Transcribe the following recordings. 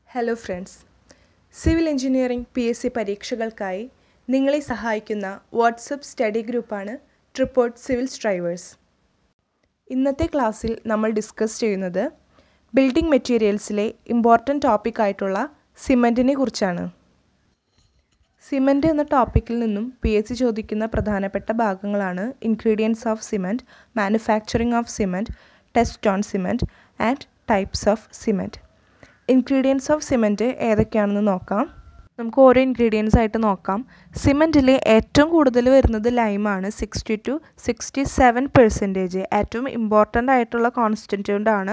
hello friends civil engineering P S C പരീക്ഷകൾക്കായി നിങ്ങളെ സഹായിക്കുന്ന വാട്സപ്പ് സ്റ്റഡി ഗ്രൂപ്പാണ് ട്രിപ്പോർട്ട് സിവിൽ സ്ട്രൈവേഴ്സ് ഇന്നത്തെ ക്ലാസ്സിൽ നമ്മൾ ഡിസ്കസ് ചെയ്യുന്നത് ബിൽഡിംഗ് മെറ്റീരിയൽസിലെ ഇമ്പോർട്ടൻ്റ് ടോപ്പിക്കായിട്ടുള്ള സിമൻറ്റിനെ കുറിച്ചാണ് സിമൻറ്റ് എന്ന ടോപ്പിക്കിൽ നിന്നും പി എസ് സി ചോദിക്കുന്ന പ്രധാനപ്പെട്ട ഭാഗങ്ങളാണ് ingredients of cement manufacturing of cement test on cement and types of cement ingredients of cement ഏതൊക്കെയാണെന്ന് നോക്കാം നമുക്ക് ഓരോ ഇൻഗ്രീഡിയൻസ് ആയിട്ട് നോക്കാം സിമൻറ്റിൽ ഏറ്റവും കൂടുതൽ വരുന്നത് ലൈമാണ് sixty to sixty seven percentage ഏറ്റവും ഇമ്പോർട്ടൻ്റ് ആയിട്ടുള്ള കോൺസ്റ്റൻറ്റുകൊണ്ട് ആണ്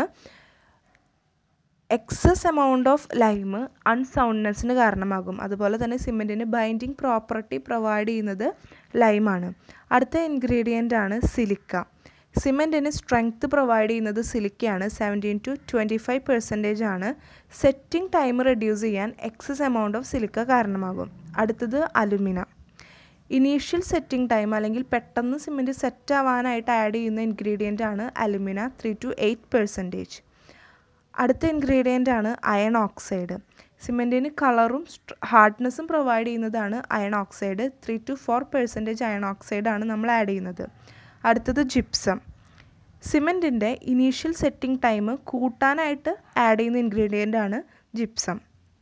എക്സസ് എമൗണ്ട് ഓഫ് ലൈം അൺസൗണ്ട്നെസ്സിന് കാരണമാകും അതുപോലെ തന്നെ സിമെൻറ്റിന് ബൈൻഡിങ് പ്രോപ്പർട്ടി പ്രൊവൈഡ് ചെയ്യുന്നത് ലൈമാണ് അടുത്ത ഇൻഗ്രീഡിയൻ്റ് ആണ് സിലിക്ക സിമെൻറ്റിന് സ്ട്രെങ്ത് പ്രൊവൈഡ് ചെയ്യുന്നത് സിലിക്കയാണ് seventeen to twenty five percentage ആണ് സെറ്റിംഗ് ടൈം റെഡ്യൂസ് ചെയ്യാൻ എക്സസ് എമൗണ്ട് ഓഫ് സിലിക്ക കാരണമാകും അടുത്തത് അലുമിന ഇനീഷ്യൽ സെറ്റിംഗ് ടൈം അല്ലെങ്കിൽ പെട്ടെന്ന് സിമെൻറ്റ് സെറ്റ് ആവാനായിട്ട് ആഡ് ചെയ്യുന്ന ഇൻഗ്രീഡിയൻ്റ് ആണ് alumina three to eight percentage അടുത്ത ഇൻഗ്രീഡിയൻ്റ് ആണ് അയൺ ഓക്സൈഡ് സിമെൻറ്റിന് കളറും ഹാർഡ്നെസ്സും പ്രൊവൈഡ് ചെയ്യുന്നതാണ് iron oxide three to four percentage iron oxide ആണ് നമ്മൾ ആഡ് ചെയ്യുന്നത് അടുത്തത് ജിപ്സം സിമെൻറ്റിൻ്റെ ഇനീഷ്യൽ സെറ്റിംഗ് ടൈം കൂട്ടാനായിട്ട് ആഡ് ചെയ്യുന്ന ഇൻഗ്രീഡിയൻ്റ് ആണ് ജിപ്സം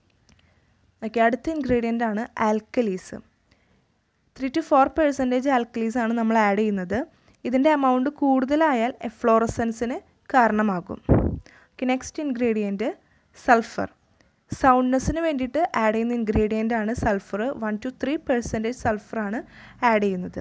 ഓക്കെ അടുത്ത ഇൻഗ്രീഡിയൻ്റ് ആണ് alkalis three to four percentage alkalis ആണ് നമ്മൾ ആഡ് ചെയ്യുന്നത് ഇതിൻ്റെ എമൗണ്ട് കൂടുതലായാൽ എഫ്ലോറസൻസിന് കാരണമാകും ഓക്കെ നെക്സ്റ്റ് ഇൻഗ്രീഡിയൻറ്റ് സൾഫർ സൗണ്ട്നെസ്സിന് വേണ്ടിയിട്ട് ആഡ് ചെയ്യുന്ന ഇൻഗ്രീഡിയൻ്റ് ആണ് sulphur one to three percentage സൾഫറാണ് ആഡ് ചെയ്യുന്നത്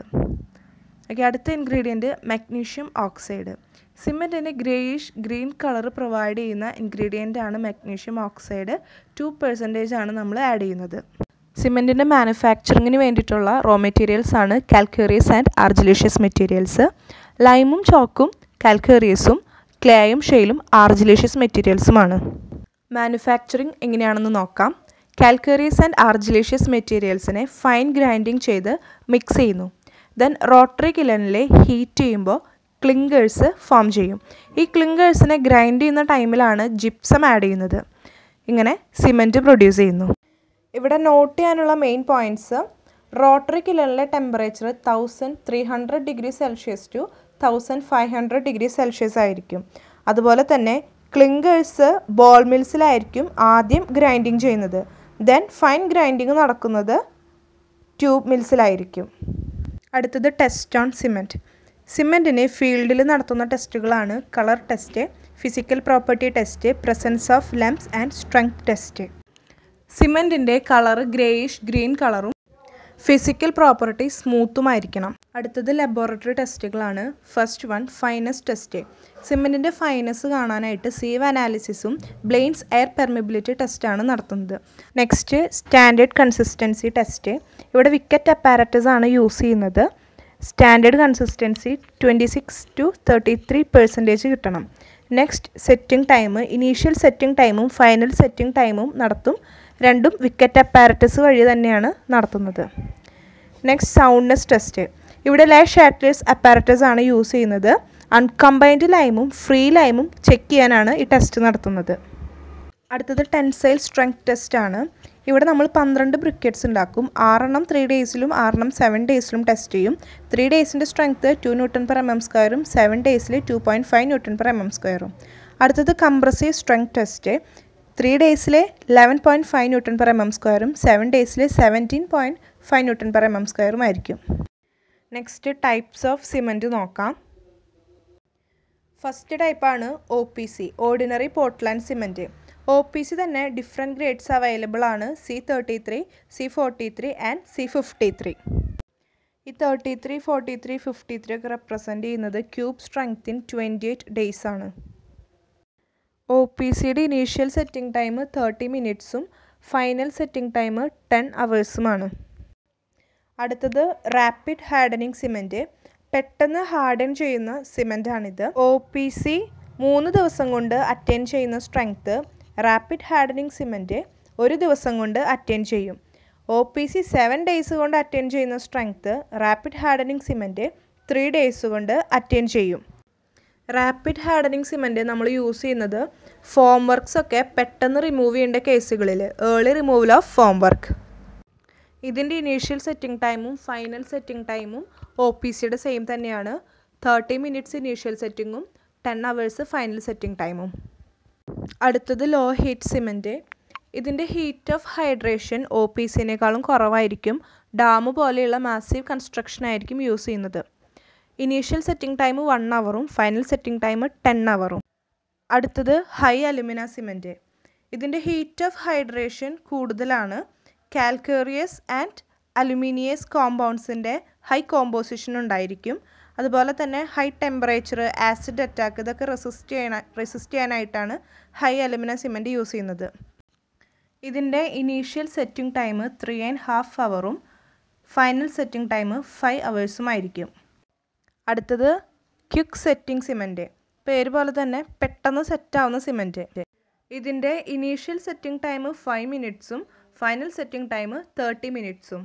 ഓക്കെ അടുത്ത ഇൻഗ്രീഡിയൻറ്റ് മഗ്നീഷ്യം ഓക്സൈഡ് സിമെൻറ്റിന് ഗ്രേയിഷ് ഗ്രീൻ കളർ പ്രൊവൈഡ് ചെയ്യുന്ന ഇൻഗ്രീഡിയൻ്റ് ആണ് മഗ്നീഷ്യം ഓക്സൈഡ് ടു പെർസെൻറ്റേജ് ആണ് നമ്മൾ ആഡ് ചെയ്യുന്നത് സിമെൻറ്റിൻ്റെ മാനുഫാക്ചറിങ്ങിന് വേണ്ടിയിട്ടുള്ള റോ മെറ്റീരിയൽസ് ആണ് കാൽക്കേറിയസ് ആൻഡ് ആർജിലേഷ്യസ് മെറ്റീരിയൽസ് ലൈമും ചോക്കും കാൽക്കേറിയസും ക്ലേയും ഷെയിലും ആർജിലേഷ്യസ് മെറ്റീരിയൽസുമാണ് മാനുഫാക്ചറിങ് എങ്ങനെയാണെന്ന് നോക്കാം കാൽക്കേറിയസ് ആൻഡ് ആർജിലേഷ്യസ് മെറ്റീരിയൽസിനെ ഫൈൻ ഗ്രൈൻഡിങ് ചെയ്ത് മിക്സ് ചെയ്യുന്നു ദെൻ റോട്ടറി കിലനിലെ ഹീറ്റ് ചെയ്യുമ്പോൾ ക്ലിങ്കേഴ്സ് ഫോം ചെയ്യും ഈ ക്ലിങ്കേഴ്സിനെ ഗ്രൈൻഡ് ചെയ്യുന്ന ടൈമിലാണ് ജിപ്സം ആഡ് ചെയ്യുന്നത് ഇങ്ങനെ സിമെൻറ്റ് പ്രൊഡ്യൂസ് ചെയ്യുന്നു ഇവിടെ നോട്ട് ചെയ്യാനുള്ള മെയിൻ പോയിൻറ്റ്സ് റോട്ടറി കിലനിലെ temperature thousand three hundred degree Celsius to thousand five hundred degree Celsius ആയിരിക്കും അതുപോലെ തന്നെ ക്ലിങ്കേഴ്സ് ബോൾ മിൽസിലായിരിക്കും ആദ്യം ഗ്രൈൻഡിങ് ചെയ്യുന്നത് ദെൻ ഫൈൻ ഗ്രൈൻഡിങ് നടക്കുന്നത് ട്യൂബ് മിൽസിലായിരിക്കും അടുത്തത് ടെസ്റ്റ് ഓൺ സിമെൻറ്റ് സിമെൻറ്റിന് ഫീൽഡിൽ നടത്തുന്ന ടെസ്റ്റുകളാണ് colour test physical property test presence of lumps and strength test സിമെൻറ്റിൻ്റെ കളർ ഗ്രേയിഷ് ഗ്രീൻ കളറും ഫിസിക്കൽ പ്രോപ്പർട്ടി സ്മൂത്തുമായിരിക്കണം അടുത്തത് ലബോറട്ടറി ടെസ്റ്റുകളാണ് ഫസ്റ്റ് വൺ ഫൈനസ് ടെസ്റ്റ് സിമെൻറ്റിൻ്റെ ഫൈനസ് കാണാനായിട്ട് സീവ് അനാലിസിസും ബ്ലെയിൻസ് എയർ പെർമിബിലിറ്റി ടെസ്റ്റാണ് നടത്തുന്നത് നെക്സ്റ്റ് സ്റ്റാൻഡേർഡ് കൺസിസ്റ്റൻസി ടെസ്റ്റ് ഇവിടെ വിക്കറ്റ് അപ്പാരറ്റസ് ആണ് യൂസ് ചെയ്യുന്നത് standard consistency twenty six to thirty three percentage കിട്ടണം next setting time initial setting ടൈമും ഫൈനൽ സെറ്റിംഗ് ടൈമും നടത്തും രണ്ടും വിക്കറ്റ് അപ്പാരറ്റസ് വഴി തന്നെയാണ് നടത്തുന്നത് നെക്സ്റ്റ് സൗണ്ട്നെസ് ടെസ്റ്റ് ഇവിടെ ലൈ ഷാറ്റ്ലേഴ്സ് അപ്പാരറ്റസ് ആണ് യൂസ് ചെയ്യുന്നത് അൺകമ്പൈൻഡ് ലൈമും ഫ്രീ ലൈമും ചെക്ക് ചെയ്യാനാണ് ഈ ടെസ്റ്റ് നടത്തുന്നത് അടുത്തത് ടെൻസൈൽ സ്ട്രെങ്ത് ടെസ്റ്റ് ആണ് ഇവിടെ നമ്മൾ പന്ത്രണ്ട് ബ്രിക്കറ്റ്സ് ഉണ്ടാക്കും ആറെണ്ണം ത്രീ ഡേയ്സിലും ആറെണ്ണം സെവൻ ഡേയ്സിലും ടെസ്റ്റ് ചെയ്യും ത്രീ ഡേയ്സിൻ്റെ strength two newton per M M സ്ക്വയറും സെവൻ ഡേയ്സിൽ two point five newton per M M സ്ക്വയറും അടുത്തത് കംപ്രസീവ് സ്ട്രെങ്ത് ടെസ്റ്റ് ത്രീ ഡേയ്സിലെ eleven point five newton per M M സ്ക്വയറും സെവൻ ഡേയ്സിലെ seventeen point five newton per M M സ്ക്വയറും ആയിരിക്കും next types of cement നോക്കാം first ടൈപ്പാണ് O P C ordinary Portland cement O P C തന്നെ different grades available ആണ് C thirty three C forty three and C fifty three ഈ thirty three forty three fifty three ഒക്കെ represent ചെയ്യുന്നത് cube strength in twenty eight days ആണ് O P സിയുടെ initial setting time thirty മിനിറ്റ്സും final setting time ten അവേഴ്സുമാണ് അടുത്തത് rapid hardening cement പെട്ടെന്ന് harden ചെയ്യുന്ന സിമെൻറ്റാണിത് ഒ പി സി മൂന്ന് ദിവസം കൊണ്ട് അറ്റൈൻ ചെയ്യുന്ന സ്ട്രെങ്ത്ത് റാപ്പിഡ് ഹാർഡനിങ് സിമെൻറ്റ് ഒരു ദിവസം കൊണ്ട് അറ്റൈൻ ചെയ്യും O P C seven days കൊണ്ട് അറ്റൈൻ ചെയ്യുന്ന strength rapid hardening cement three days കൊണ്ട് അറ്റൈൻ ചെയ്യും റാപ്പിഡ് ഹാർഡനിങ് സിമൻറ്റ് നമ്മൾ യൂസ് ചെയ്യുന്നത് ഫോം വർക്ക്സ് ഒക്കെ പെട്ടെന്ന് റിമൂവ് ചെയ്യേണ്ട കേസുകളിൽ early removal of formwork ഇതിൻ്റെ ഇനീഷ്യൽ സെറ്റിംഗ് ടൈമും ഫൈനൽ സെറ്റിംഗ് ടൈമും ഒ പി സിയുടെ സെയിം തന്നെയാണ് തേർട്ടി മിനിറ്റ്സ് ഇനീഷ്യൽ സെറ്റിങ്ങും ടെൻ അവേഴ്സ് ഫൈനൽ സെറ്റിംഗ് ടൈമും അടുത്തത് ലോ ഹീറ്റ് സിമൻറ്റ് ഇതിൻ്റെ heat of hydration O P സിനേക്കാളും കുറവായിരിക്കും ഡാം പോലെയുള്ള മാസീവ് കൺസ്ട്രക്ഷൻ ആയിരിക്കും യൂസ് ചെയ്യുന്നത് ഇനീഷ്യൽ സെറ്റിംഗ് ടൈം വൺ അവറും ഫൈനൽ സെറ്റിംഗ് ടൈം ടെൻ അവറും അടുത്തത് ഹൈ അലുമിന സിമൻറ്റ് ഇതിൻ്റെ ഹീറ്റ് ഓഫ് ഹൈഡ്രേഷൻ കൂടുതലാണ് കാൽക്കേറിയസ് ആൻഡ് അലുമിനിയസ് കോമ്പൗണ്ട്സിൻ്റെ ഹൈ കോമ്പോസിഷൻ ഉണ്ടായിരിക്കും അതുപോലെ തന്നെ ഹൈ ടെമ്പറേച്ചർ ആസിഡ് അറ്റാക്ക് ഇതൊക്കെ റെസിസ്റ്റ് ചെയ്യാൻ റെസിസ്റ്റ് ചെയ്യാനായിട്ടാണ് ഹൈ അലുമിന സിമൻറ്റ് യൂസ് ചെയ്യുന്നത് ഇതിൻ്റെ initial setting time three and half അവറും ഫൈനൽ സെറ്റിംഗ് ടൈം ഫൈവ് അവേഴ്സും ആയിരിക്കും അടുത്തത് ക്വിക്ക് സെറ്റിംഗ് സിമൻറ്റ് പേര് പോലെ തന്നെ പെട്ടെന്ന് സെറ്റാവുന്ന സിമൻറ്റ് ഇതിൻ്റെ ഇനീഷ്യൽ സെറ്റിംഗ് ടൈം ഫൈവ് മിനിറ്റ്സും ഫൈനൽ സെറ്റിംഗ് ടൈം തേർട്ടി മിനിറ്റ്സും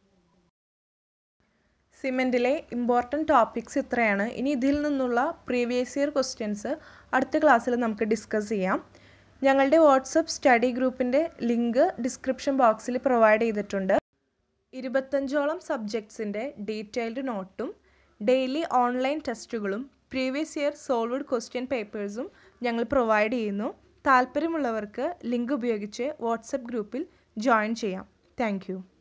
സിമെൻറ്റിലെ ഇമ്പോർട്ടൻറ്റ് ടോപ്പിക്സ് ഇത്രയാണ് ഇനി ഇതിൽ നിന്നുള്ള പ്രീവിയസ് ഇയർ ക്വസ്റ്റ്യൻസ് അടുത്ത ക്ലാസ്സിൽ നമുക്ക് ഡിസ്കസ് ചെയ്യാം ഞങ്ങളുടെ വാട്സപ്പ് സ്റ്റഡി ഗ്രൂപ്പിൻ്റെ ലിങ്ക് ഡിസ്ക്രിപ്ഷൻ ബോക്സിൽ പ്രൊവൈഡ് ചെയ്തിട്ടുണ്ട് ഇരുപത്തഞ്ചോളം സബ്ജക്ട്സിൻ്റെ ഡീറ്റെയിൽഡ് നോട്ടും ഡെയിലി ഓൺലൈൻ ടെസ്റ്റുകളും പ്രീവിയസ് ഇയർ സോൾവഡ് ക്വസ്റ്റ്യൻ പേപ്പേഴ്സും ഞങ്ങൾ പ്രൊവൈഡ് ചെയ്യുന്നു താല്പര്യമുള്ളവർക്ക് ലിങ്ക് ഉപയോഗിച്ച് വാട്സപ്പ് ഗ്രൂപ്പിൽ ജോയിൻ ചെയ്യാം താങ്ക്